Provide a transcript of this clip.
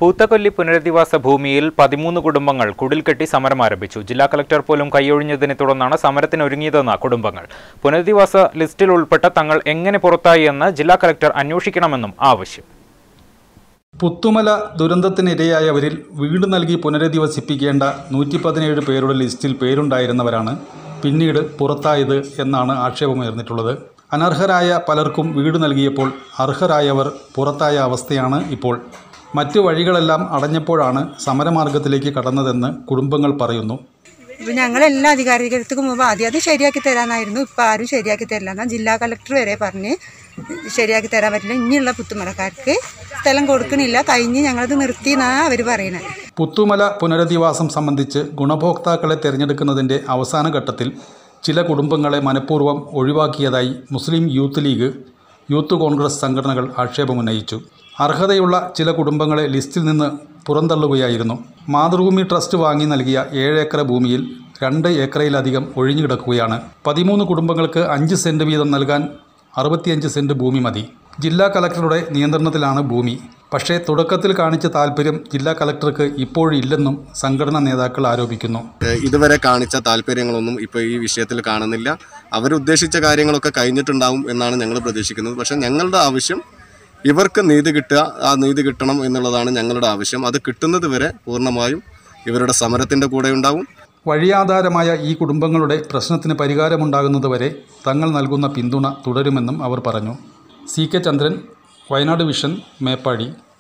പൂത്തക്കൊല്ലി പുനരധിവാസ ഭൂമിയിൽ പതിമൂന്ന് കുടുംബങ്ങൾ കുടിൽകെട്ടി സമരം ആരംഭിച്ചു ജില്ലാ കളക്ടർ പോലും കൈയൊഴിഞ്ഞതിനെ തുടർന്നാണ് സമരത്തിനൊരുങ്ങിയതെന്ന് കുടുംബങ്ങൾ പുനരധിവാസ ലിസ്റ്റിൽ ഉൾപ്പെട്ട തങ്ങൾ എങ്ങനെ പുറത്തായി എന്ന് ജില്ലാ കളക്ടർ അന്വേഷിക്കണമെന്നും ആവശ്യം പുത്തുമല ദുരന്തത്തിനിരയായവരിൽ വീട് നൽകി പുനരധിവസിപ്പിക്കേണ്ട നൂറ്റി പതിനേഴ് പേരുടെ ലിസ്റ്റിൽ പേരുണ്ടായിരുന്നവരാണ് പിന്നീട് പുറത്തായത് എന്നാണ് ആക്ഷേപമുയർന്നിട്ടുള്ളത് അനർഹരായ പലർക്കും വീട് നൽകിയപ്പോൾ അർഹരായവർ പുറത്തായ അവസ്ഥയാണ് ഇപ്പോൾ മറ്റു വഴികളെല്ലാം അടഞ്ഞപ്പോഴാണ് സമരമാർഗത്തിലേക്ക് കടന്നതെന്ന് കുടുംബങ്ങൾ പറയുന്നു ഇപ്പം ഞങ്ങളെല്ലാ അധികാരികൾക്ക് മുമ്പ് ആദ്യം അത് ശരിയാക്കി തരാനായിരുന്നു ഇപ്പം ആരും ശരിയാക്കി തരില്ല എന്നാൽ ജില്ലാ കളക്ടർ വരെ പറഞ്ഞ് ശരിയാക്കി തരാൻ പറ്റില്ല ഇനിയുള്ള പുത്തുമലക്കാർക്ക് സ്ഥലം കൊടുക്കണില്ല കഴിഞ്ഞ് ഞങ്ങളത് നിർത്തി എന്നാണ് അവർ പറയുന്നത് പുത്തുമല പുനരധിവാസം സംബന്ധിച്ച് ഗുണഭോക്താക്കളെ തിരഞ്ഞെടുക്കുന്നതിൻ്റെ അവസാന ഘട്ടത്തിൽ ചില കുടുംബങ്ങളെ മനഃപൂർവ്വം ഒഴിവാക്കിയതായി Muslim youth league youth Congress സംഘടനകൾ ആക്ഷേപമുന്നയിച്ചു അർഹതയുള്ള ചില കുടുംബങ്ങളെ ലിസ്റ്റിൽ നിന്ന് പുറന്തള്ളുകയായിരുന്നു മാതൃഭൂമി ട്രസ്റ്റ് വാങ്ങി നൽകിയ ഏഴ് ഏക്കർ ഭൂമിയിൽ രണ്ട് ഏക്കറയിലധികം ഒഴിഞ്ഞുകിടക്കുകയാണ് പതിമൂന്ന് കുടുംബങ്ങൾക്ക് അഞ്ച് സെൻറ്റ് വീതം നൽകാൻ അറുപത്തിയഞ്ച് സെൻറ്റ് ഭൂമി മതി ജില്ലാ കലക്ടറുടെ നിയന്ത്രണത്തിലാണ് ഭൂമി പക്ഷേ തുടക്കത്തിൽ കാണിച്ച താൽപ്പര്യം ജില്ലാ കലക്ടർക്ക് ഇപ്പോഴില്ലെന്നും സംഘടനാ നേതാക്കൾ ആരോപിക്കുന്നു ഏഹ് ഇതുവരെ കാണിച്ച താല്പര്യങ്ങളൊന്നും ഇപ്പോൾ ഈ വിഷയത്തിൽ കാണുന്നില്ല അവരുദ്ദേശിച്ച കാര്യങ്ങളൊക്കെ കഴിഞ്ഞിട്ടുണ്ടാവും എന്നാണ് ഞങ്ങൾ പ്രതീക്ഷിക്കുന്നത് പക്ഷേ ഞങ്ങളുടെ ആവശ്യം ഇവർക്ക് നീതി കിട്ടുക ആ നീതി കിട്ടണം എന്നുള്ളതാണ് ഞങ്ങളുടെ ആവശ്യം അത് കിട്ടുന്നത് വരെ പൂർണ്ണമായും ഇവരുടെ സമരത്തിൻ്റെ കൂടെ ഉണ്ടാവും വഴിയാധാരമായ ഈ കുടുംബങ്ങളുടെ പ്രശ്നത്തിന് പരിഹാരമുണ്ടാകുന്നതുവരെ തങ്ങൾ നൽകുന്ന പിന്തുണ തുടരുമെന്നും അവർ പറഞ്ഞു C K Chandran Wayanad vision Meppadi